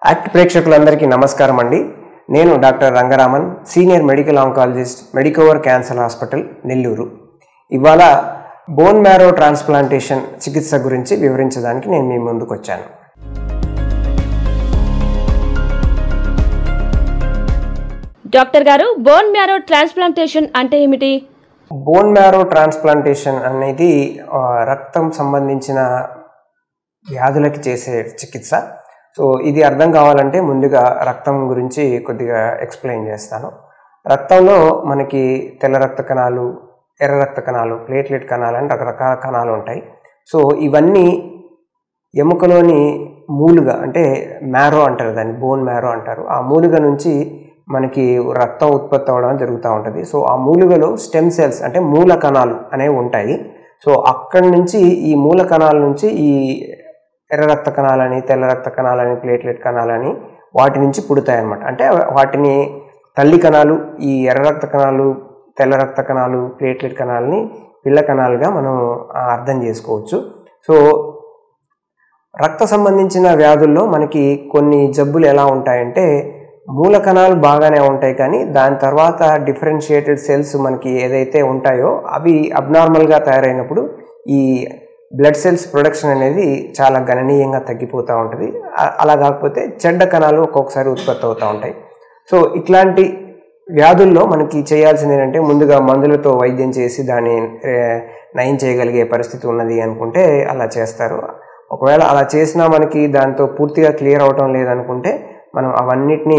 act ప్రేక్షకులందరికీ నమస్కారం అండి నేను doctor Rangaraman senior medical oncologist Medicover cancer hospital Nellore ఇవాళ బోన్ మ్యారో ట్రాన్స్ప్లాంటేషన్ చికిత్స గురించి వివరించడానికి నేను మీ ముందుకు వచ్చాను డాక్టర్ గారు బోన్ మ్యారో ట్రాన్స్ప్లాంటేషన్ అంటే ఏమిటి బోన్ మ్యారో ట్రాన్స్ప్లాంటేషన్ అనేది ఆ, రక్తం సంబంధించిన వ్యాధులకి చేసే చికిత్స సో ఇది అర్థం కావాలంటే ముందుగా రక్తం గురించి కొద్దిగా ఎక్స్ప్లెయిన్ చేస్తాను రక్తంలో మనకి తెల్ల రక్త కణాలు ఎర్ర రక్త కణాలు ప్లేట్లెట్ కణాలు అని రకరకాల కణాలు ఉంటాయి సో ఇవన్నీ ఎముకలోని మూలుగ అంటే మ్యారో అంటారు దాన్ని బోన్ మ్యారో అంటారు ఆ మూలుగ నుంచి మనకి రక్తం ఉత్పత్తి అవ్వడం జరుగుతూ ఉంటుంది సో ఆ మూలుగలో స్టెమ్ సెల్స్ అంటే మూల కణాలు అనేవి ఉంటాయి సో అక్కడి నుంచి ఈ మూల కణాల నుంచి ఈ ఎర్ర రక్త కణాలని తెల్ల రక్త కణాలని ప్లేట్లెట్ కణాలని వాటి నుంచి పుడతాయి అన్నమాట అంటే వాటిని తల్లి కణాలు ఈ ఎర్ర రక్త కణాలు తెల్ల రక్త కణాలు ప్లేట్లెట్ కణాలని పిల్ల కణాలుగా మనం ఆ, అర్థం చేసుకోవచ్చు సో రక్త సంబంధించిన వ్యాధుల్లో మనకి కొన్ని జబ్బులు ఎలా ఉంటాయంటే మూల కణాలు బాగానే ఉంటాయి కానీ దాని తర్వాత డిఫరెన్షియేటెడ్ సెల్స్ మనకి ఏదైతే ఉంటాయో అవి అబ్నార్మల్గా తయారైనప్పుడు ఈ బ్లడ్ సెల్స్ ప్రొడక్షన్ అనేది చాలా గణనీయంగా తగ్గిపోతూ ఉంటుంది అ- అలా కాకపోతే చెడ్డ కణాలు ఒక్కొక్కసారి ఉత్పత్తి అవుతూ ఉంటాయి సో ఇట్లాంటి వ్యాధుల్లో మనకి చేయాల్సింది ఏంటంటే ముందుగా మందులతో వైద్యం చేసి దాన్ని ఏ, నయం చేయగలిగే పరిస్థితి ఉన్నది అనుకుంటే అలా చేస్తారు ఒకవేళ అలా చేసినా మనకి దాంతో పూర్తిగా క్లియర్ అవటం లేదనుకుంటే మనం అవన్నిటినీ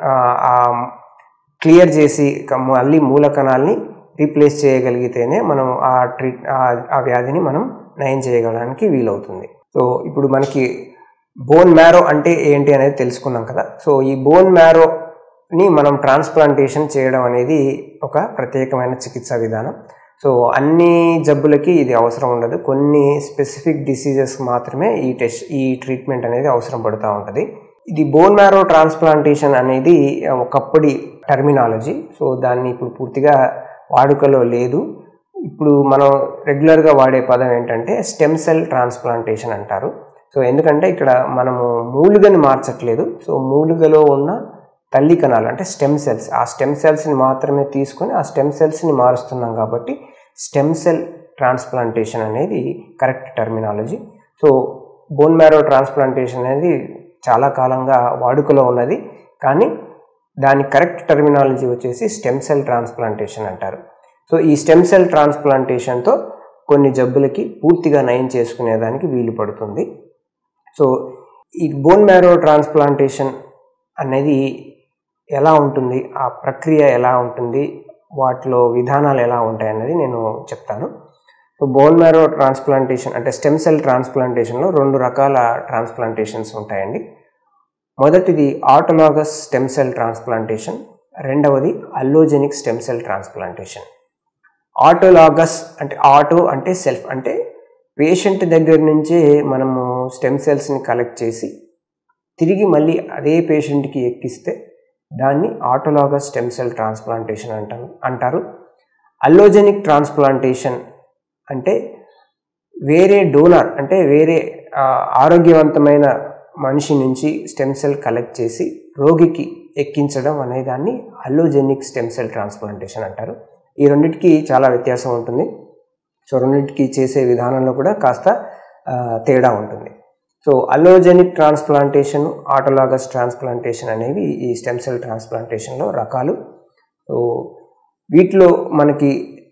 క్లియర్ చేసి క- మళ్ళీ మూల కణాలని రీప్లేస్ చేయగలిగితేనే మనం ఆ ట్రీట్ ఆ- ఆ వ్యాధిని మనం నయం చేయగలడానికి వీలవుతుంది సో ఇప్పుడు మనకి బోన్ మ్యారో అంటే ఏంటి అనేది తెలుసుకున్నాం కదా సో ఈ బోన్ మ్యారోని మనం ట్రాన్స్ప్లాంటేషన్ చేయడం అనేది ఒక ప్రత్యేకమైన చికిత్సా విధానం సో అన్ని జబ్బులకి ఇది అవసరం ఉండదు కొన్ని స్పెసిఫిక్ డిసీజెస్ మాత్రమే ఈ టెస్ట్ ఈ ట్రీట్మెంట్ అనేది అవసరం పడుతూ ఉంటుంది ఇది బోన్ మ్యారో ట్రాన్స్ప్లాంటేషన్ అనేది ఒకప్పటి టర్మినాలజీ సో దాన్ని ఇప్పుడు పూర్తిగా వాడుకలో లేదు ఇప్పుడు మనం రెగ్యులర్గా వాడే పదం ఏంటంటే స్టెమ్ సెల్ ట్రాన్స్ప్లాంటేషన్ అంటారు సో ఎందుకంటే ఇక్కడ మనము మూలుగని మార్చట్లేదు సో మూలుగలో ఉన్న తల్లి కణాలు అంటే స్టెమ్ సెల్స్ ఆ స్టెమ్ సెల్స్ని మాత్రమే తీసుకొని ఆ స్టెమ్ సెల్స్ని మారుస్తున్నాం కాబట్టి స్టెమ్ సెల్ ట్రాన్స్ప్లాంటేషన్ అనేది correct terminology so bone marrow transplantation అనేది చాలా కాలంగా వాడుకలో ఉన్నది కానీ దాని కరెక్ట్ టర్మినాలజీ వచ్చేసి స్టెమ్ సెల్ ట్రాన్స్ప్లాంటేషన్ అంటారు సో ఈ స్టెమ్ సెల్ ట్రాన్స్ప్లాంటేషన్తో కొన్ని జబ్బులకి పూర్తిగా నయం చేసుకునేదానికి వీలు పడుతుంది సో ఈ బోన్ మ్యారో ట్రాన్స్ప్లాంటేషన్ అనేది ఎలా ఉంటుంది ఆ ప్రక్రియ ఎలా ఉంటుంది వాటిలో విధానాలు ఎలా ఉంటాయి అన్నది నేను చెప్తాను సో బోన్ మ్యారో ట్రాన్స్ప్లాంటేషన్ అంటే స్టెమ్ సెల్ ట్రాన్స్ప్లాంటేషన్లో రెండు రకాల ట్రాన్స్ప్లాంటేషన్స్ ఉంటాయండి మొదటిది ఆటోలాగస్ స్టెమ్ సెల్ ట్రాన్స్ప్లాంటేషన్ రెండవది allogeneic stem cell transplantation autologous అంటే ఆటో అంటే సెల్ఫ్ అంటే పేషెంట్ దగ్గర నుంచే మనము స్టెమ్ సెల్స్ని కలెక్ట్ చేసి తిరిగి మళ్ళీ అదే పేషెంట్కి ఎక్కిస్తే దాన్ని ఆటోలాగస్ స్టెమ్ సెల్ ట్రాన్స్ప్లాంటేషన్ అంటారు అంటారు అల్లోజెనిక్ ట్రాన్స్ప్లాంటేషన్ అంటే వేరే డోనార్ అంటే వేరే ఆ, ఆరోగ్యవంతమైన మనిషి నుంచి స్టెమ్ సెల్ కలెక్ట్ చేసి రోగికి ఎక్కించడం అనే దాన్ని అల్లోజెనిక్ స్టెమ్ సెల్ ట్రాన్స్ప్లాంటేషన్ అంటారు ఈ రెండింటికి చాలా వ్యత్యాసం ఉంటుంది సో రెండింటికి చేసే విధానంలో కూడా కాస్త ఆ, తేడా ఉంటుంది so allogeneic transplantation autologous transplantation అనేవి ఈ స్టెమ్ సెల్ ట్రాన్స్ప్లాంటేషన్లో రకాలు సో వీటిలో మనకి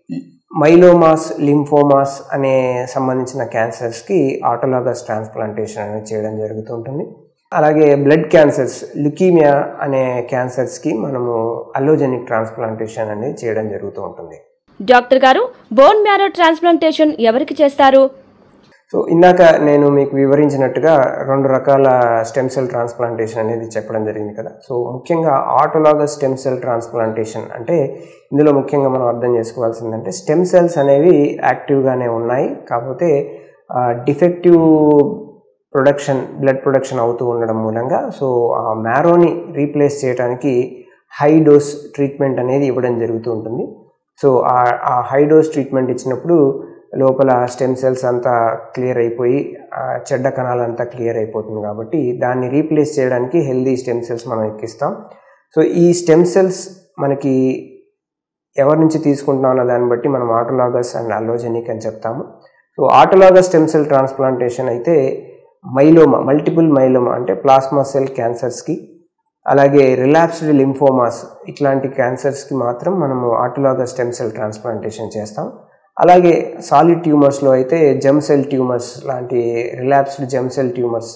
మైలోమాస్ లింఫోమాస్ అనే సంబంధించిన క్యాన్సర్స్కి ఆటోలాగస్ ట్రాన్స్ప్లాంటేషన్ అనేది చేయడం జరుగుతుంటుంది అలాగే బ్లడ్ క్యాన్సర్స్ లుకీమియా అనే క్యాన్సర్స్కి మనము అల్లోజెనిక్ ట్రాన్స్ప్లాంటేషన్ అనేది చేయడం జరుగుతూ ఉంటుంది డాక్టర్ గారు బోన్ మ్యారో ట్రాన్స్ప్లాంటేషన్ ఎవరికి చేస్తారు సో ఇందాక నేను మీకు వివరించినట్టుగా రెండు రకాల స్టెమ్ సెల్ ట్రాన్స్ప్లాంటేషన్ అనేది చెప్పడం జరిగింది కదా సో ముఖ్యంగా ఆటోలాగస్ స్టెమ్ సెల్ ట్రాన్స్ప్లాంటేషన్ అంటే ఇందులో ముఖ్యంగా మనం అర్థం చేసుకోవాల్సిందంటే స్టెమ్ సెల్స్ అనేవి యాక్టివ్గానే ఉన్నాయి కాకపోతే డిఫెక్టివ్ ప్రొడక్షన్ బ్లడ్ ప్రొడక్షన్ అవుతూ ఉండడం మూలంగా సో ఆ మ్యారోని రీప్లేస్ చేయడానికి హై డోస్ ట్రీట్మెంట్ అనేది ఇవ్వడం జరుగుతూ ఉంటుంది సో ఆ ఆ హై డోస్ ట్రీట్మెంట్ ఇచ్చినప్పుడు లోపల స్టెమ్ సెల్స్ అంతా క్లియర్ అయిపోయి ఆ చెడ్డ కణాలంతా క్లియర్ అయిపోతుంది కాబట్టి దాన్ని రీప్లేస్ చేయడానికి హెల్దీ స్టెమ్ సెల్స్ మనం ఎక్కిస్తాం సో ఈ స్టెమ్ సెల్స్ మనకి ఎవరి నుంచి తీసుకుంటున్నాం అన్న దాన్ని బట్టి మనం ఆటోలాగస్ అండ్ అల్లోజెనిక్ అని చెప్తాము so autologous stem cell transplantation అయితే మైలోమా మల్టిపుల్ మైలోమా అంటే ప్లాస్మా సెల్ క్యాన్సర్స్కి అలాగే రిలాప్స్డ్ లింఫోమాస్ ఇట్లాంటి క్యాన్సర్స్కి మాత్రం మనము ఆటోలాగస్ స్టెమ్ సెల్ ట్రాన్స్ప్లాంటేషన్ చేస్తాం అలాగే సాలిడ్ ట్యూమర్స్లో అయితే జెమ్ సెల్ ట్యూమర్స్ లాంటి రిలాప్స్డ్ జెమ్ సెల్ ట్యూమర్స్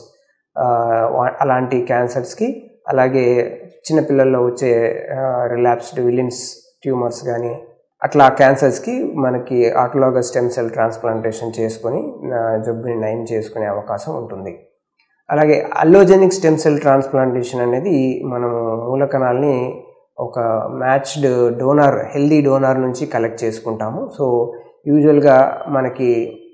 అలాంటి క్యాన్సర్స్కి అలాగే చిన్నపిల్లల్లో వచ్చే రిలాప్స్డ్ విలిన్స్ ట్యూమర్స్ కానీ అట్లా క్యాన్సర్స్కి మనకి ఆటోలాగస్ స్టెమ్ సెల్ ట్రాన్స్ప్లాంటేషన్ చేసుకొని జబ్బుని నయం చేసుకునే అవకాశం ఉంటుంది అలాగే అల్లోజెనిక్ స్టెమ్ సెల్ ట్రాన్స్ప్లాంటేషన్ అనేది మనము మూలకణాలని ఒక మ్యాచ్డ్ డోనార్ హెల్దీ డోనార్ నుంచి కలెక్ట్ చేసుకుంటాము సో యూజువల్గా మనకి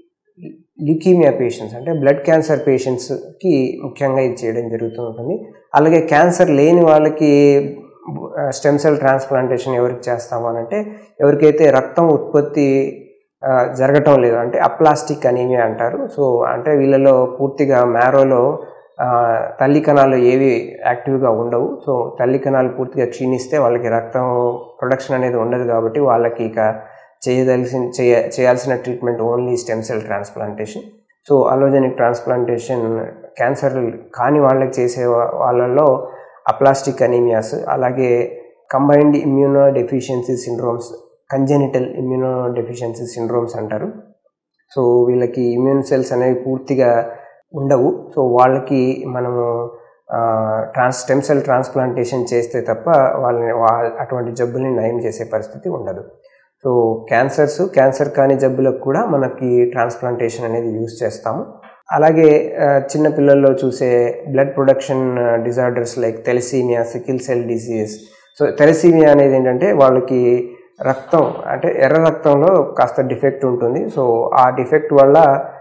ల్యూకీమియా పేషెంట్స్ అంటే బ్లడ్ క్యాన్సర్ పేషెంట్స్కి ముఖ్యంగా ఇది చేయడం జరుగుతూ ఉంటుంది అలాగే క్యాన్సర్ లేని వాళ్ళకి స్టెమ్ సెల్ ట్రాన్స్ప్లాంటేషన్ ఎవరికి చేస్తాము అని అంటే ఎవరికైతే రక్తం ఉత్పత్తి జరగటం లేదు అంటే అప్లాస్టిక్ అనీమియా అంటారు సో అంటే వీళ్ళలో పూర్తిగా మ్యారోలో తల్లి కణాలు ఏవి యాక్టివ్గా ఉండవు సో తల్లి కణాలు పూర్తిగా క్షీణిస్తే వాళ్ళకి రక్తం ప్రొడక్షన్ అనేది ఉండదు కాబట్టి వాళ్ళకి ఇక చేయదలసిన చేయ చేయాల్సిన treatment only stem cell transplantation so allogeneic transplantation cancer కాని వాళ్ళకి చేసే వాళ్ళల్లో అప్లాస్టిక్ అనీమియాస్ అలాగే combined immunodeficiency syndromes congenital immunodeficiency syndromes అంటారు సో వీళ్ళకి ఇమ్యూన్ సెల్స్ అనేవి పూర్తిగా ఉండవు సో వాళ్ళకి మనము ట్రాన్స్ స్టెమ్ సెల్ ట్రాన్స్ప్లాంటేషన్ చేస్తే తప్ప వాళ్ళని అటువంటి జబ్బుల్ని నయం చేసే పరిస్థితి ఉండదు సో క్యాన్సర్స్ క్యాన్సర్ కాని జబ్బులకు కూడా మనకి ట్రాన్స్ప్లాంటేషన్ అనేది యూజ్ చేస్తాము అలాగే చిన్న పిల్లల్లో చూసే blood production disorders like thalassaemia sickle cell diseases so thalassaemia అనేది ఏంటంటే వాళ్ళకి రక్తం అంటే ఎర్ర రక్తంలో కాస్త డిఫెక్ట్ ఉంటుంది సో ఆ డిఫెక్ట్ వల్ల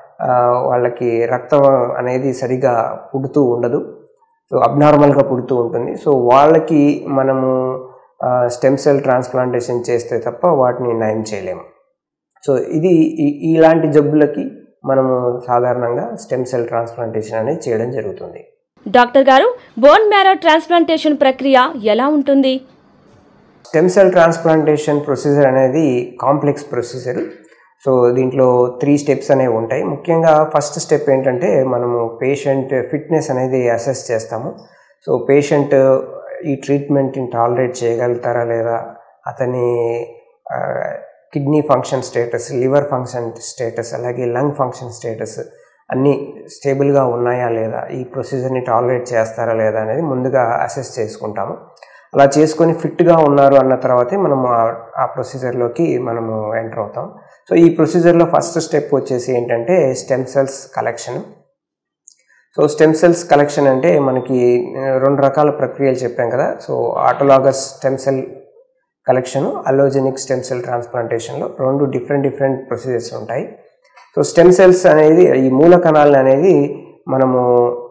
వాళ్ళకి రక్తం అనేది సరిగా పుడుతూ ఉండదు సో అబ్నార్మల్గా పుడుతూ ఉంటుంది సో వాళ్ళకి మనము స్టెమ్ సెల్ ట్రాన్స్ప్లాంటేషన్ చేస్తే తప్ప వాటిని నయం చేయలేము సో ఇది ఇలాంటి జబ్బులకి మనము సాధారణంగా స్టెమ్ సెల్ ట్రాన్స్ప్లాంటేషన్ అనేది చేయడం జరుగుతుంది డాక్టర్ గారు బోన్ మ్యారో ట్రాన్స్ప్లాంటేషన్ ప్రక్రియ ఎలా ఉంటుంది స్టెమ్ సెల్ ట్రాన్స్ప్లాంటేషన్ ప్రొసీజర్ అనేది కాంప్లెక్స్ ప్రొసీజర్ సో దీంట్లో త్రీ స్టెప్స్ అనేవి ఉంటాయి ముఖ్యంగా ఫస్ట్ స్టెప్ ఏంటంటే మనము పేషెంట్ ఫిట్నెస్ అనేది అసెస్ చేస్తాము సో పేషెంట్ ఈ ట్రీట్మెంట్ని టాలరేట్ చేయగలుగుతారా లేదా అతని kidney function status liver function status అలాగే లంగ్ ఫంక్షన్ స్టేటస్ అన్నీ స్టేబుల్గా ఉన్నాయా లేదా ఈ ప్రొసీజర్ని టాలరేట్ చేస్తారా లేదా అనేది ముందుగా అసెస్ చేసుకుంటాము అలా చేసుకొని ఫిట్గా ఉన్నారు అన్న తర్వాతే మనము ఆ ప్రొసీజర్లోకి మనము ఎంటర్ అవుతాం సో ఈ ప్రొసీజర్లో ఫస్ట్ స్టెప్ వచ్చేసి ఏంటంటే stem cells collection so stem cells collection అంటే మనకి రెండు రకాల ప్రక్రియలు చెప్పాం కదా so autologous stem cell collection allogeneic stem cell ట్రాన్స్ప్లాంటేషన్లో రెండు డిఫరెంట్ డిఫరెంట్ ప్రొసీజర్స్ ఉంటాయి సో స్టెమ్ సెల్స్ అనేది ఈ మూల కణాలను అనేది మనము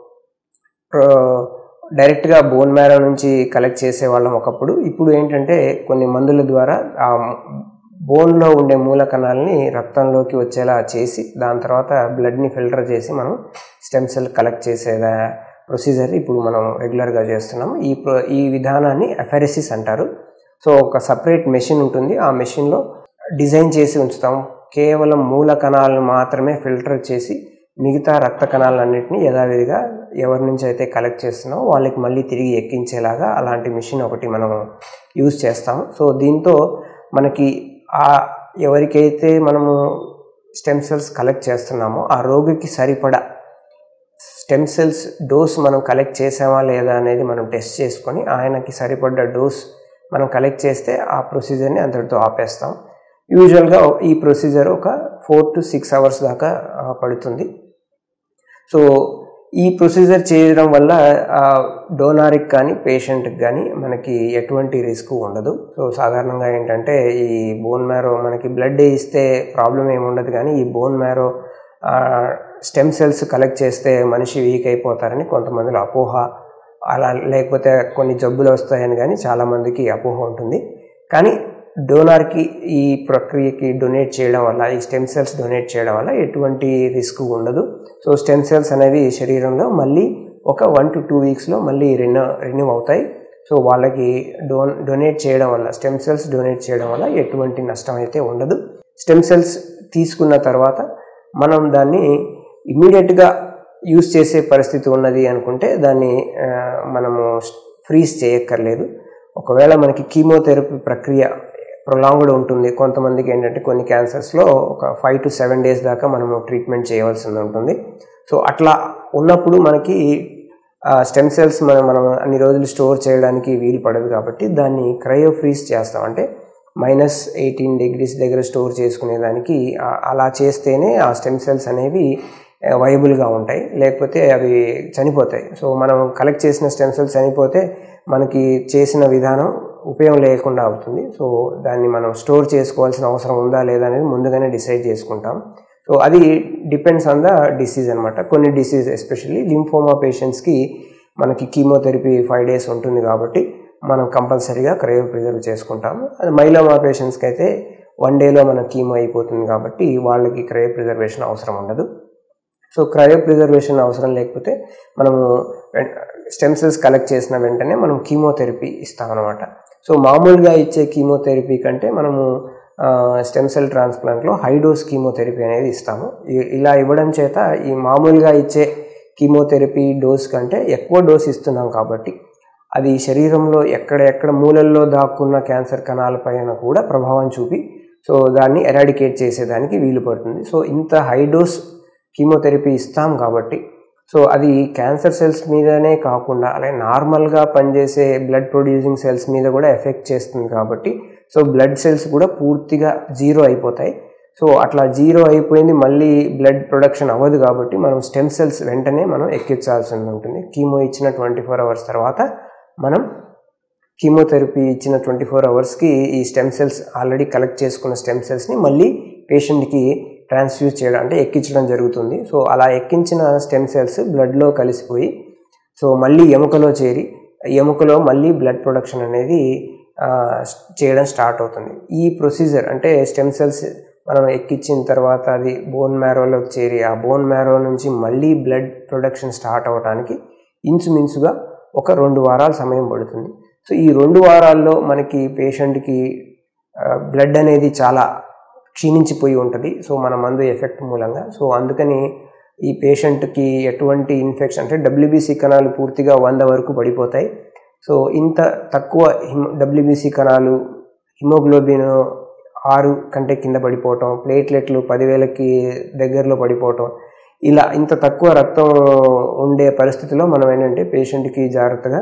డైరెక్ట్గా బోన్ మ్యారో నుంచి కలెక్ట్ చేసేవాళ్ళం ఒకప్పుడు ఇప్పుడు ఏంటంటే కొన్ని మందుల ద్వారా ఆ బోన్లో ఉండే మూల కణాలని రక్తంలోకి వచ్చేలా చేసి దాని తర్వాత బ్లడ్ని ఫిల్టర్ చేసి మనం స్టెమ్ సెల్ కలెక్ట్ చేసేదా ప్రొసీజర్ ఇప్పుడు మనం రెగ్యులర్గా చేస్తున్నాం ఈ ప్రో ఈ విధానాన్ని ఎఫెరసిస్ అంటారు సో ఒక సపరేట్ మెషిన్ ఉంటుంది ఆ మెషిన్లో డిజైన్ చేసి ఉంచుతాం కేవలం మూల కణాలను మాత్రమే ఫిల్టర్ చేసి మిగతా రక్త కణాలన్నింటినీ యథావిధిగా ఎవరి నుంచి అయితే కలెక్ట్ చేస్తున్నామో వాళ్ళకి మళ్ళీ తిరిగి ఎక్కించేలాగా అలాంటి మిషన్ ఒకటి మనం యూజ్ చేస్తాము సో దీంతో మనకి ఆ ఎవరికైతే మనము స్టెమ్ సెల్స్ కలెక్ట్ చేస్తున్నామో ఆ రోగికి సరిపడా స్టెమ్ సెల్స్ డోస్ మనం కలెక్ట్ చేసామా లేదా అనేది మనం టెస్ట్ చేసుకొని ఆయనకి సరిపడ్డ డోస్ మనం కలెక్ట్ చేస్తే ఆ ప్రొసీజర్ని అంతటితో ఆపేస్తాం యూజువల్గా ఈ ప్రొసీజర్ ఒక ఫోర్ టు సిక్స్ అవర్స్ దాకా పడుతుంది సో ఈ ప్రొసీజర్ చేయడం వల్ల డోనార్కి కానీ పేషెంట్కి కానీ మనకి ఎటువంటి రిస్క్ ఉండదు సో సాధారణంగా ఏంటంటే ఈ బోన్ మ్యారో మనకి బ్లడ్ ఇస్తే ప్రాబ్లం ఏమి ఉండదు కానీ ఈ bone marrow stem cells collect చేస్తే మనిషి వీక్ అయిపోతారని కొంతమందిలో అపోహ అలా లేకపోతే కొన్ని జబ్బులు వస్తాయని కానీ చాలామందికి అపోహ ఉంటుంది కానీ డోనార్కి ఈ ప్రక్రియకి డొనేట్ చేయడం వల్ల ఈ స్టెమ్ సెల్స్ డొనేట్ చేయడం వల్ల ఎటువంటి రిస్క్ ఉండదు సో స్టెమ్ సెల్స్ అనేవి శరీరంలో మళ్ళీ ఒక వన్ టు టూ వీక్స్లో మళ్ళీ రెన్యూ రెన్యూ అవుతాయి సో వాళ్ళకి డోన్ డొనేట్ చేయడం వల్ల స్టెమ్ సెల్స్ డొనేట్ చేయడం వల్ల ఎటువంటి నష్టం అయితే ఉండదు స్టెమ్ సెల్స్ తీసుకున్న తర్వాత మనం దాన్ని ఇమీడియట్గా యూస్ చేసే పరిస్థితి ఉన్నది అనుకుంటే దాన్ని ఆ, మనము ఫ్రీజ్ చేయక్కర్లేదు ఒకవేళ మనకి కీమోథెరపీ ప్రక్రియ ప్రొలాంగ్డ్ ఉంటుంది కొంతమందికి ఏంటంటే కొన్ని క్యాన్సర్స్లో ఒక ఫైవ్ టు సెవెన్ డేస్ దాకా మనము ట్రీట్మెంట్ చేయవలసి ఉంటుంది సో అట్లా ఉన్నప్పుడు మనకి స్టెమ్ సెల్స్ మనం మనం అన్ని రోజులు స్టోర్ చేయడానికి వీలు పడదు కాబట్టి దాన్ని క్రయో ఫ్రీజ్ చేస్తాం అంటే మైనస్ ఎయిటీన్ డిగ్రీస్ దగ్గర స్టోర్ చేసుకునేదానికి ఆ- అలా చేస్తేనే ఆ స్టెమ్ సెల్స్ అనేవి వైబుల్గా ఉంటాయి లేకపోతే అవి చనిపోతాయి సో మనం కలెక్ట్ చేసిన స్టెమ్ సెల్స్ చనిపోతే మనకి చేసిన విధానం ఉపయోగం లేకుండా అవుతుంది సో దాన్ని మనం స్టోర్ చేసుకోవాల్సిన అవసరం ఉందా లేదా అనేది ముందుగానే డిసైడ్ చేసుకుంటాం సో అది డిపెండ్స్ ఆన్ ద డిసీజ్ అనమాట కొన్ని డిసీజ్ ఎస్పెషల్లీ లింఫోమా పేషెంట్స్కి మనకి కీమోథెరపీ ఫైవ్ డేస్ ఉంటుంది కాబట్టి మనం కంపల్సరీగా క్రయో ప్రిజర్వ్ చేసుకుంటాము అది మైలోమా పేషెంట్స్కి అయితే వన్ డేలో మన కీమో అయిపోతుంది కాబట్టి వాళ్ళకి క్రయో ప్రిజర్వేషన్ అవసరం ఉండదు సో క్రయో ప్రిజర్వేషన్ అవసరం లేకపోతే మనము స్టెమ్ సెల్స్ కలెక్ట్ చేసిన వెంటనే మనం కీమోథెరపీ ఇస్తామన్నమాట సో మామూలుగా ఇచ్చే కీమోథెరపీ కంటే మనము స్టెమ్ సెల్ ట్రాన్స్ప్లాంట్లో హై డోస్ కీమోథెరపీ అనేది ఇస్తాము ఇ- ఇలా ఇవ్వడం చేత ఈ మామూలుగా ఇచ్చే కీమోథెరపీ డోస్ కంటే ఎక్కువ డోస్ ఇస్తున్నాం కాబట్టి అది శరీరంలో ఎక్కడ ఎక్కడ మూలల్లో దాక్కున్న క్యాన్సర్ కణాలపైన కూడా ప్రభావం చూపి సో దాన్ని ఎరాడికేట్ చేసేదానికి వీలు పడుతుంది సో ఇంత హై డోస్ కీమోథెరపీ ఇస్తాం కాబట్టి సో అది క్యాన్సర్ సెల్స్ మీదనే కాకుండా అలాగే నార్మల్గా పనిచేసే బ్లడ్ ప్రొడ్యూసింగ్ సెల్స్ మీద కూడా ఎఫెక్ట్ చేస్తుంది కాబట్టి సో బ్లడ్ సెల్స్ కూడా పూర్తిగా జీరో అయిపోతాయి సో అట్లా జీరో అయిపోయింది మళ్ళీ బ్లడ్ ప్రొడక్షన్ అవ్వదు కాబట్టి మనం స్టెమ్ సెల్స్ వెంటనే మనం ఎక్కించాల్సి ఉంటుంది కీమో ఇచ్చిన ట్వంటీ ఫోర్ అవర్స్ తర్వాత మనం కీమోథెరపీ ఇచ్చిన ట్వంటీ ఫోర్ అవర్స్కి ఈ స్టెమ్ సెల్స్ ఆల్రెడీ కలెక్ట్ చేసుకున్న స్టెమ్ సెల్స్ని మళ్ళీ పేషెంట్కి ట్రాన్స్ఫ్యూజ్ చేయడం అంటే ఎక్కించడం జరుగుతుంది సో అలా ఎక్కించిన స్టెమ్ సెల్స్ బ్లడ్లో కలిసిపోయి సో మళ్ళీ ఎముకలో చేరి ఎముకలో మళ్ళీ బ్లడ్ ప్రొడక్షన్ అనేది ఆ, చేయడం స్టార్ట్ అవుతుంది ఈ ప్రొసీజర్ అంటే స్టెమ్ సెల్స్ మనం ఎక్కించిన తర్వాత అది బోన్ మ్యారోలోకి చేరి ఆ బోన్ మ్యారో నుంచి మళ్ళీ బ్లడ్ ప్రొడక్షన్ స్టార్ట్ అవ్వడానికి ఇంచుమించుగా ఒక రెండు వారాల సమయం పడుతుంది సో ఈ రెండు వారాల్లో మనకి పేషెంట్కి బ్లడ్ అనేది చాలా క్షీణించిపోయి ఉంటుంది సో మన మందు ఎఫెక్ట్ మూలంగా సో అందుకని ఈ పేషెంట్కి ఎటువంటి ఇన్ఫెక్షన్ అంటే డబ్ల్యూబీసీ కణాలు పూర్తిగా వంద వరకు పడిపోతాయి సో ఇంత తక్కువ హిమ్ డబ్ల్యూబీసీ కణాలు హిమోగ్లోబిన్ ఆరు కంటే కింద పడిపోవటం ప్లేట్లెట్లు పదివేలకి దగ్గరలో పడిపోవటం ఇలా ఇంత తక్కువ రక్తం ఉండే పరిస్థితిలో మనం ఏంటంటే పేషెంట్కి జాగ్రత్తగా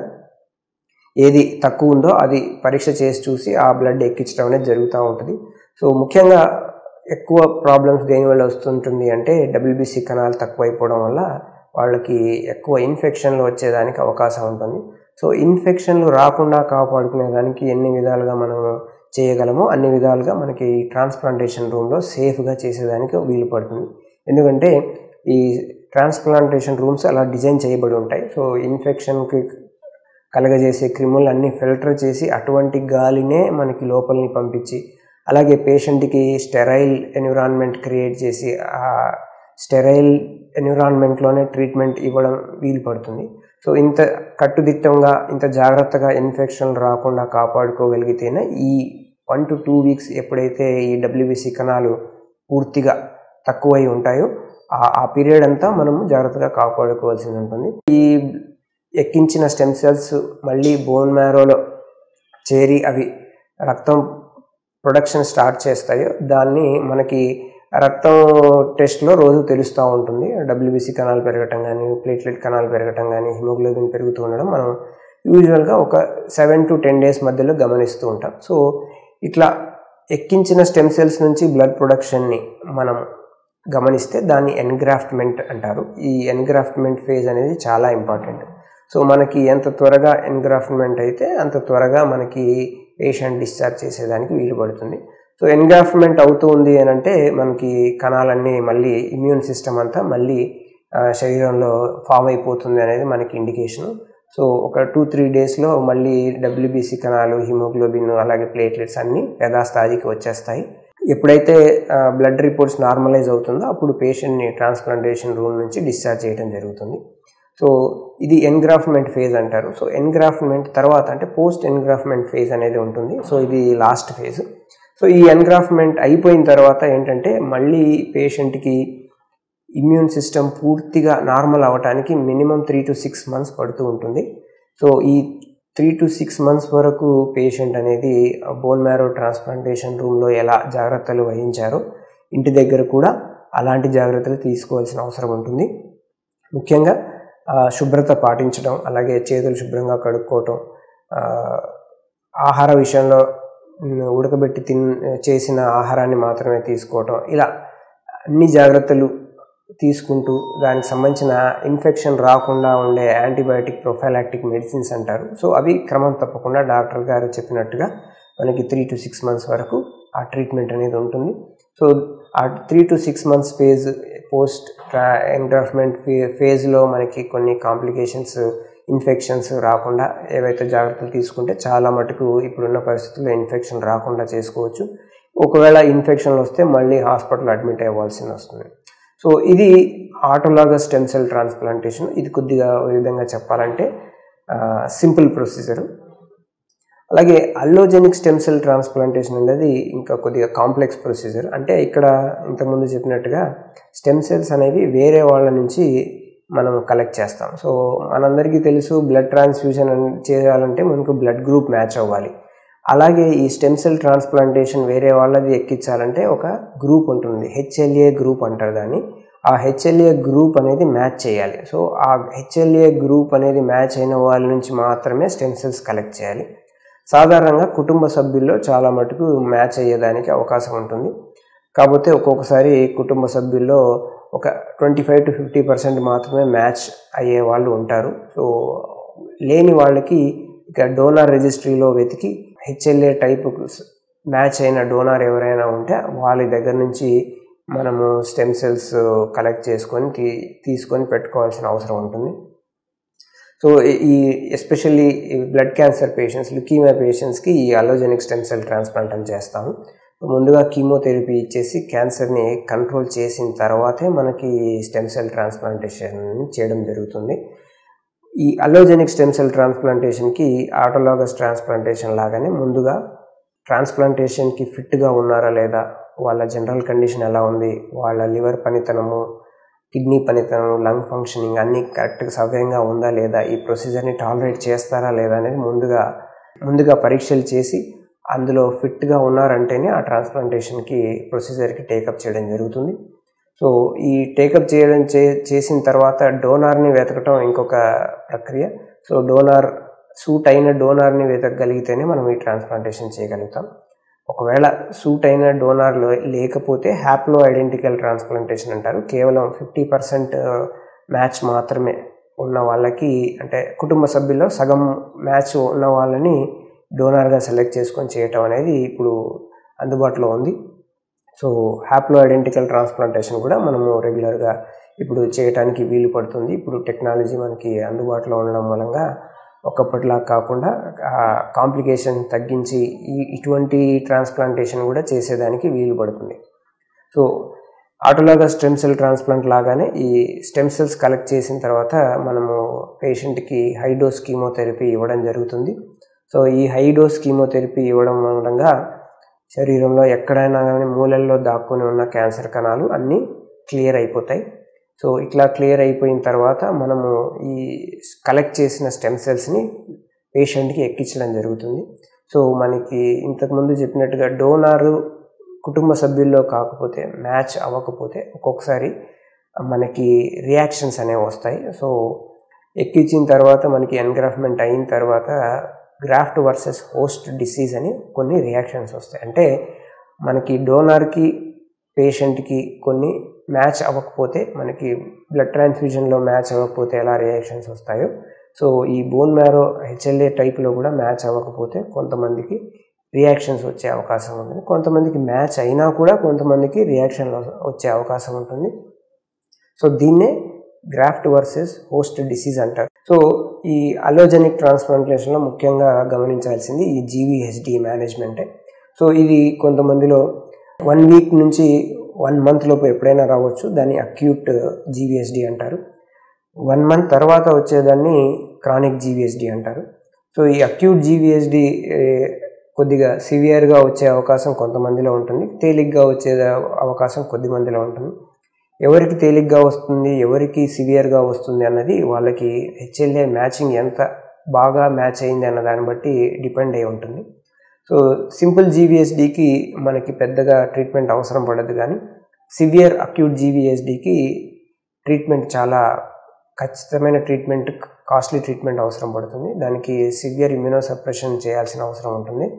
ఏది తక్కువ ఉందో అది పరీక్ష చేసి చూసి ఆ బ్లడ్ ఎక్కించడం అనేది జరుగుతూ ఉంటుంది సో ముఖ్యంగా ఎక్కువ ప్రాబ్లమ్స్ దేనివల్ల వస్తుంటుంది అంటే డబ్ల్యూబీసీ కణాలు తక్కువ అయిపోవడం వల్ల వాళ్ళకి ఎక్కువ ఇన్ఫెక్షన్లు వచ్చేదానికి అవకాశం ఉంటుంది సో ఇన్ఫెక్షన్లు రాకుండా కాపాడుకునే దానికి ఎన్ని విధాలుగా మనం చేయగలమో అన్ని విధాలుగా మనకి ట్రాన్స్ప్లాంటేషన్ రూమ్లో సేఫ్గా చేసేదానికి వీలు పడుతుంది ఎందుకంటే ఈ ట్రాన్స్ప్లాంటేషన్ రూమ్స్ అలా డిజైన్ చేయబడి ఉంటాయి సో ఇన్ఫెక్షన్కి కలగజేసే క్రిములు అన్నీ ఫిల్టర్ చేసి అటువంటి గాలినే మనకి లోపలిని పంపించి అలాగే పేషెంట్కి స్టెరైల్ ఎన్విరాన్మెంట్ క్రియేట్ చేసి ఆ స్టెరైల్ ఎన్విరాన్మెంట్లోనే ట్రీట్మెంట్ ఇవ్వడం వీలు పడుతుంది సో ఇంత కట్టుదిట్టంగా ఇంత జాగ్రత్తగా ఇన్ఫెక్షన్ రాకుండా కాపాడుకోగలిగితేనే ఈ వన్ టు టూ వీక్స్ ఎప్పుడైతే ఈ డబ్ల్యూబీసీ కణాలు పూర్తిగా తక్కువై ఉంటాయో ఆ- ఆ పీరియడ్ అంతా మనము జాగ్రత్తగా కాపాడుకోవాల్సి ఉంటుంది ఈ ఎక్కించిన స్టెమ్ సెల్స్ మళ్ళీ బోన్ మ్యారోలో చేరి అవి రక్తం ప్రొడక్షన్ స్టార్ట్ చేస్తాయో దాన్ని మనకి రక్తం టెస్ట్లో రోజు తెలుస్తూ ఉంటుంది డబ్ల్యూబీసీ కణాలు పెరగటం కానీ ప్లేట్లెట్ కణాలు పెరగటం కానీ హిమోగ్లోబిన్ పెరుగుతూ ఉండడం మనం యూజువల్గా ఒక సెవెన్ టు టెన్ డేస్ మధ్యలో గమనిస్తూ ఉంటాం సో ఇట్లా ఎక్కించిన స్టెమ్ సెల్స్ నుంచి బ్లడ్ ప్రొడక్షన్ని మనం గమనిస్తే దాన్ని ఎన్గ్రాఫ్ట్మెంట్ అంటారు ఈ ఎన్గ్రాఫ్ట్మెంట్ ఫేజ్ అనేది చాలా ఇంపార్టెంట్ సో మనకి ఎంత త్వరగా ఎన్గ్రాఫ్ట్మెంట్ అయితే అంత త్వరగా మనకి పేషెంట్ డిశ్చార్జ్ చేసేదానికి వీలు పడుతుంది సో ఎన్గ్రాఫ్ట్మెంట్ అవుతూ ఉంది అని అంటే మనకి కణాలన్నీ మళ్ళీ ఇమ్యూన్ సిస్టమ్ అంతా మళ్ళీ ఆ, శరీరంలో ఫామ్ అయిపోతుంది అనేది మనకి ఇండికేషన్ సో ఒక టూ త్రీ డేస్లో మళ్ళీ డబ్ల్యూబీసీ కణాలు హిమోగ్లోబిన్ అలాగే ప్లేట్లెట్స్ అన్నీ యథాస్థాయికి వచ్చేస్తాయి ఎప్పుడైతే బ్లడ్ రిపోర్ట్స్ నార్మలైజ్ అవుతుందో అప్పుడు పేషెంట్ని ట్రాన్స్ప్లాంటేషన్ రూమ్ నుంచి డిశ్చార్జ్ చేయడం జరుగుతుంది సో ఇది ఎన్గ్రాఫ్మెంట్ ఫేజ్ అంటారు సో ఎన్గ్రాఫ్మెంట్ తర్వాత అంటే పోస్ట్ ఎన్గ్రాఫ్మెంట్ ఫేజ్ అనేది ఉంటుంది సో ఇది లాస్ట్ ఫేజ్ సో ఈ ఎన్గ్రాఫ్మెంట్ అయిపోయిన తర్వాత ఏంటంటే మళ్ళీ పేషెంట్కి ఇమ్యూన్ సిస్టమ్ పూర్తిగా నార్మల్ అవ్వటానికి minimum three to six months పడుతూ ఉంటుంది సో ఈ త్రీ టు సిక్స్ మంత్స్ వరకు పేషెంట్ అనేది బోన్ మ్యారో ట్రాన్స్ప్లాంటేషన్ రూమ్లో ఎలా జాగ్రత్తలు వహించారో ఇంటి దగ్గర కూడా అలాంటి జాగ్రత్తలు తీసుకోవాల్సిన అవసరం ఉంటుంది ముఖ్యంగా శుభ్రత పాటించడం అలాగే చేతులు శుభ్రంగా కడుక్కోవటం ఆహార విషయంలో ఉడకబెట్టి తిన్ చేసిన ఆహారాన్ని మాత్రమే తీసుకోవటం ఇలా అన్ని జాగ్రత్తలు తీసుకుంటూ దానికి సంబంధించిన ఇన్ఫెక్షన్ రాకుండా ఉండే యాంటీబయాటిక్ ప్రొఫైలాక్టిక్ మెడిసిన్స్ అంటారు సో అవి క్రమం తప్పకుండా డాక్టర్ గారు చెప్పినట్టుగా మనకి త్రీ టు సిక్స్ మంత్స్ వరకు ఆ ట్రీట్మెంట్ అనేది ఉంటుంది సో ఆ three to six months phase post engraftment ఫే ఫేజ్లో మనకి కొన్ని కాంప్లికేషన్స్ ఇన్ఫెక్షన్స్ రాకుండా ఏవైతే జాగ్రత్తలు తీసుకుంటే చాలా మటుకు ఇప్పుడున్న పరిస్థితుల్లో ఇన్ఫెక్షన్ రాకుండా చేసుకోవచ్చు ఒకవేళ ఇన్ఫెక్షన్లు వస్తే మళ్ళీ హాస్పిటల్ అడ్మిట్ అవ్వాల్సి వస్తుంది సో ఇది ఆటోలాగస్ స్టెమ్ సెల్ ట్రాన్స్ప్లాంటేషన్ ఇది కొద్దిగా విధంగా చెప్పాలంటే సింపుల్ ప్రొసీజర్ అలాగే అల్లోజెనిక్ స్టెమ్ సెల్ ట్రాన్స్ప్లాంటేషన్ అనేది ఇంకా కొద్దిగా కాంప్లెక్స్ ప్రొసీజర్ అంటే ఇక్కడ ఇంతకుముందు చెప్పినట్టుగా స్టెమ్ సెల్స్ అనేవి వేరే వాళ్ళ నుంచి మనం కలెక్ట్ చేస్తాం సో మనందరికీ తెలుసు బ్లడ్ ట్రాన్స్ఫ్యూజన్ చేయాలంటే మనకు బ్లడ్ గ్రూప్ మ్యాచ్ అవ్వాలి అలాగే ఈ స్టెమ్ సెల్ ట్రాన్స్ప్లాంటేషన్ వేరే వాళ్ళది ఎక్కించాలంటే ఒక గ్రూప్ ఉంటుంది హెచ్ఎల్ఏ గ్రూప్ అంటారు దాన్ని ఆ హెచ్ఎల్ఏ గ్రూప్ అనేది మ్యాచ్ చేయాలి సో ఆ హెచ్ఎల్ఏ గ్రూప్ అనేది మ్యాచ్ అయిన వాళ్ళ నుంచి మాత్రమే స్టెమ్ సెల్స్ కలెక్ట్ చేయాలి సాధారణంగా కుటుంబ సభ్యుల్లో చాలా మటుకు మ్యాచ్ అయ్యేదానికి అవకాశం ఉంటుంది కాకపోతే ఒక్కొక్కసారి కుటుంబ సభ్యుల్లో ఒక twenty five to fifty percent మాత్రమే మ్యాచ్ అయ్యే వాళ్ళు ఉంటారు సో లేని వాళ్ళకి ఇక డోనార్ రిజిస్ట్రీలో వెతికి హెచ్ఎల్ఏ టైప్ మ్యాచ్ అయిన డోనార్ ఎవరైనా ఉంటే వాళ్ళ దగ్గర నుంచి మనము స్టెమ్ సెల్స్ కలెక్ట్ చేసుకొని తీ తీసుకొని పెట్టుకోవాల్సిన అవసరం ఉంటుంది సో ఈ especially blood cancer patients leukaemia పేషెంట్స్కి ఈ అలోజెనిక్ స్టెమ్ సెల్ ట్రాన్స్ప్లాంట్ అని చేస్తాము ముందుగా కీమోథెరపీ ఇచ్చేసి క్యాన్సర్ని కంట్రోల్ చేసిన తర్వాతే మనకి స్టెమ్ సెల్ ట్రాన్స్ప్లాంటేషన్ చేయడం జరుగుతుంది ఈ అలోజెనిక్ స్టెమ్ సెల్ ట్రాన్స్ప్లాంటేషన్కి ఆటోలాగస్ ట్రాన్స్ప్లాంటేషన్ లాగానే ముందుగా ట్రాన్స్ప్లాంటేషన్కి ఫిట్గా ఉన్నారా లేదా వాళ్ళ జనరల్ కండిషన్ ఎలా ఉంది వాళ్ళ లివర్ పనితనము కిడ్నీ పనితనం లంగ్ ఫంక్షనింగ్ అన్నీ కరెక్ట్గా సవ్యంగా ఉందా లేదా ఈ ప్రొసీజర్ని టాలరేట్ చేస్తారా లేదా అనేది ముందుగా ముందుగా పరీక్షలు చేసి అందులో ఫిట్గా ఉన్నారంటేనే ఆ ట్రాన్స్ప్లాంటేషన్కి ప్రొసీజర్కి టేకప్ చేయడం జరుగుతుంది సో ఈ టేకప్ చేయడం చే చేసిన తర్వాత డోనార్ని వెతకటం ఇంకొక ప్రక్రియ సో డోనార్ సూట్ అయిన డోనార్ని వెతకగలిగితేనే మనం ఈ ట్రాన్స్ప్లాంటేషన్ చేయగలుగుతాం ఒకవేళ సూట్ అయిన డోనార్ లేకపోతే హ్యాప్లో ఐడెంటికల్ ట్రాన్స్ప్లాంటేషన్ అంటారు కేవలం ఫిఫ్టీ పర్సెంట్ మ్యాచ్ మాత్రమే ఉన్న వాళ్ళకి అంటే కుటుంబ సభ్యుల్లో సగం మ్యాచ్ ఉన్న వాళ్ళని డోనార్గా సెలెక్ట్ చేసుకొని చేయటం అనేది ఇప్పుడు అందుబాటులో ఉంది సో హ్యాప్లో ఐడెంటికల్ ట్రాన్స్ప్లాంటేషన్ కూడా మనము రెగ్యులర్గా ఇప్పుడు చేయడానికి వీలు పడుతుంది ఇప్పుడు టెక్నాలజీ మనకి అందుబాటులో ఉండడం మూలంగా ఒకప్పటిలా కాకుండా కాంప్లికేషన్ తగ్గించి ఈ ఇటువంటి ట్రాన్స్ప్లాంటేషన్ కూడా చేసేదానికి వీలు పడుతుంది so autologous stem cell transplant లాగానే ఈ స్టెమ్ సెల్స్ కలెక్ట్ చేసిన తర్వాత మనము పేషెంట్కి హై డోస్ కీమోథెరపీ ఇవ్వడం జరుగుతుంది సో ఈ హై డోస్ కీమోథెరపీ ఇవ్వడం మూలంగా శరీరంలో ఎక్కడైనా కానీ మూలల్లో దాక్కుని ఉన్న క్యాన్సర్ కణాలు అన్నీ క్లియర్ అయిపోతాయి సో ఇట్లా క్లియర్ అయిపోయిన తర్వాత మనము ఈ కలెక్ట్ చేసిన స్టెమ్ సెల్స్ని పేషెంట్కి ఎక్కించడం జరుగుతుంది సో మనకి ఇంతకుముందు చెప్పినట్టుగా డోనారు కుటుంబ సభ్యుల్లో కాకపోతే మ్యాచ్ అవ్వకపోతే ఒక్కొక్కసారి మనకి రియాక్షన్స్ అనేవి వస్తాయి సో ఎక్కించిన తర్వాత మనకి ఎన్గ్రాఫ్మెంట్ అయిన తర్వాత గ్రాఫ్ట్ వర్సెస్ హోస్ట్ డిసీజ్ అని కొన్ని రియాక్షన్స్ వస్తాయి అంటే మనకి డోనార్కి పేషెంట్కి కొన్ని మ్యాచ్ అవ్వకపోతే మనకి బ్లడ్ ట్రాన్స్ఫ్యూజన్లో మ్యాచ్ అవ్వకపోతే ఎలా రియాక్షన్స్ వస్తాయో సో ఈ బోన్ మ్యారో హెచ్ఎల్ఏ టైప్లో కూడా మ్యాచ్ అవ్వకపోతే కొంతమందికి రియాక్షన్స్ వచ్చే అవకాశం ఉంటుంది కొంతమందికి మ్యాచ్ అయినా కూడా కొంతమందికి రియాక్షన్ వచ్చే అవకాశం ఉంటుంది సో దీన్నే గ్రాఫ్ట్ వర్సెస్ హోస్ట్ డిసీజ్ అంటారు సో ఈ అలోజెనిక్ ట్రాన్స్ప్లాంటేషన్లో ముఖ్యంగా గమనించాల్సింది ఈ జీవీహెచ్డి మేనేజ్మెంటే సో ఇది కొంతమందిలో వన్ వీక్ నుంచి వన్ మంత్ లోపు ఎప్పుడైనా రావచ్చు దాన్ని అక్యూట్ జీవీహెచ్డి అంటారు వన్ మంత్ తర్వాత వచ్చేదాన్ని క్రానిక్ జీవీహెచ్డి అంటారు సో ఈ అక్యూట్ జీవీహెచ్డి కొద్దిగా సివియర్గా వచ్చే అవకాశం కొంతమందిలో ఉంటుంది తేలిగ్గా వచ్చే అవకాశం కొద్ది మందిలో ఉంటుంది ఎవరికి తేలిగ్గా వస్తుంది ఎవరికి సివియర్గా వస్తుంది అన్నది వాళ్ళకి హెచ్ఎల్ఏ మ్యాచింగ్ ఎంత బాగా మ్యాచ్ అయింది అన్న దాన్ని బట్టి డిపెండ్ అయి ఉంటుంది సో సింపుల్ జీవీఎస్డికి మనకి పెద్దగా ట్రీట్మెంట్ అవసరం పడదు కానీ సివియర్ అక్యూట్ జీవీఎస్డికి ట్రీట్మెంట్ చాలా ఖచ్చితమైన ట్రీట్మెంట్ కాస్ట్లీ ట్రీట్మెంట్ అవసరం పడుతుంది దానికి సివియర్ ఇమ్యూనోసప్రెషన్ చేయాల్సిన అవసరం ఉంటుంది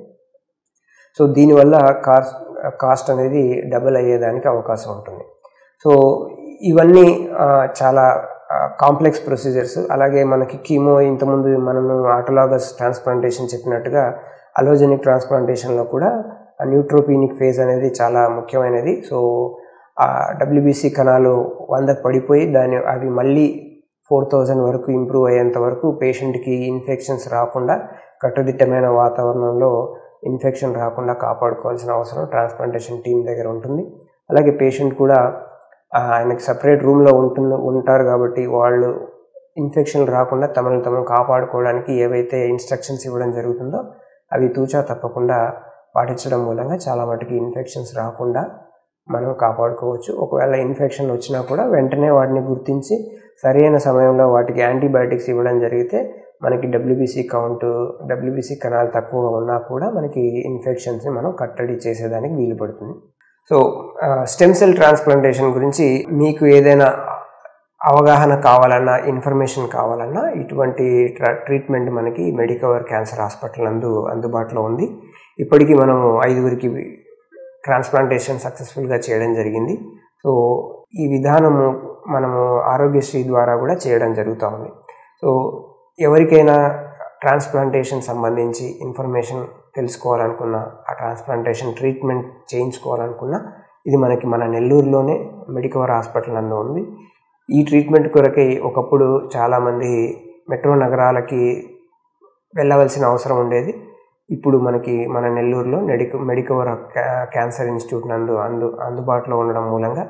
సో దీనివల్ల కాస్ట్ కాస్ట్ అనేది డబుల్ అయ్యేదానికి అవకాశం ఉంటుంది సో ఇవన్నీ చాలా కాంప్లెక్స్ ప్రొసీజర్స్ అలాగే మనకి కీమో ఇంతకుముందు మనము ఆటోలాగస్ ట్రాన్స్ప్లాంటేషన్ చెప్పినట్టుగా అలోజెనిక్ ట్రాన్స్ప్లాంటేషన్లో కూడా న్యూట్రోపీనిక్ ఫేజ్ అనేది చాలా ముఖ్యమైనది సో ఆ డబ్ల్యూబీసీ కణాలు వందకు పడిపోయి దాని అవి మళ్ళీ ఫోర్ థౌజండ్ వరకు ఇంప్రూవ్ అయ్యేంత వరకు పేషెంట్కి ఇన్ఫెక్షన్స్ రాకుండా కట్టుదిట్టమైన వాతావరణంలో ఇన్ఫెక్షన్ రాకుండా కాపాడుకోవాల్సిన అవసరం ట్రాన్స్ప్లాంటేషన్ టీం దగ్గర ఉంటుంది అలాగే పేషెంట్ కూడా ఆయనకి సపరేట్ రూమ్లో ఉంటున్న ఉంటారు కాబట్టి వాళ్ళు ఇన్ఫెక్షన్ రాకుండా తమను తమను కాపాడుకోవడానికి ఏవైతే ఇన్స్ట్రక్షన్స్ ఇవ్వడం జరుగుతుందో అవి తూచా తప్పకుండా పాటించడం మూలంగా చాలా మటుకు ఇన్ఫెక్షన్స్ రాకుండా మనం కాపాడుకోవచ్చు ఒకవేళ ఇన్ఫెక్షన్ వచ్చినా కూడా వెంటనే వాటిని గుర్తించి సరైన సమయంలో వాటికి యాంటీబయాటిక్స్ ఇవ్వడం జరిగితే మనకి డబ్ల్యూబీసీ కౌంట్ డబ్ల్యూబీసీ కణాలు తక్కువగా ఉన్నా కూడా మనకి ఇన్ఫెక్షన్స్ని మనం కట్టడి చేసేదానికి వీలు పడుతుంది సో స్టెమ్ సెల్ ట్రాన్స్ప్లాంటేషన్ గురించి మీకు ఏదైనా అవగాహన కావాలన్నా ఇన్ఫర్మేషన్ కావాలన్నా ఇటువంటి ట్రీట్మెంట్ మనకి మెడికవర్ క్యాన్సర్ హాస్పిటల్ నందు అందుబాటులో ఉంది ఇప్పటికీ మనము ఐదుగురికి ట్రాన్స్ప్లాంటేషన్ సక్సెస్ఫుల్గా చేయడం జరిగింది సో ఈ విధానము మనము ఆరోగ్యశ్రీ ద్వారా కూడా చేయడం జరుగుతూ ఉంది సో ఎవరికైనా ట్రాన్స్ప్లాంటేషన్ సంబంధించి ఇన్ఫర్మేషన్ తెలుసుకోవాలనుకున్నా ఆ ట్రాన్స్ప్లాంటేషన్ ట్రీట్మెంట్ చేయించుకోవాలనుకున్నా ఇది మనకి మన నెల్లూరులోనే మెడికవర్ హాస్పిటల్ నందు ఉంది ఈ ట్రీట్మెంట్ కొరకై ఒకప్పుడు చాలామంది మెట్రో నగరాలకి వెళ్ళవలసిన అవసరం ఉండేది ఇప్పుడు మనకి మన నెల్లూరులో మెడిక మెడికవర్ క్యాన్సర్ ఇన్స్టిట్యూట్ నందు అందు అందుబాటులో ఉండడం మూలంగా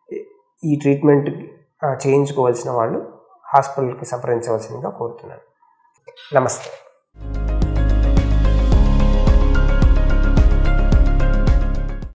ఈ ట్రీట్మెంట్ చేయించుకోవాల్సిన వాళ్ళు హాస్పిటల్కి సంప్రదించవలసిందిగా కోరుతున్నాను నమస్తే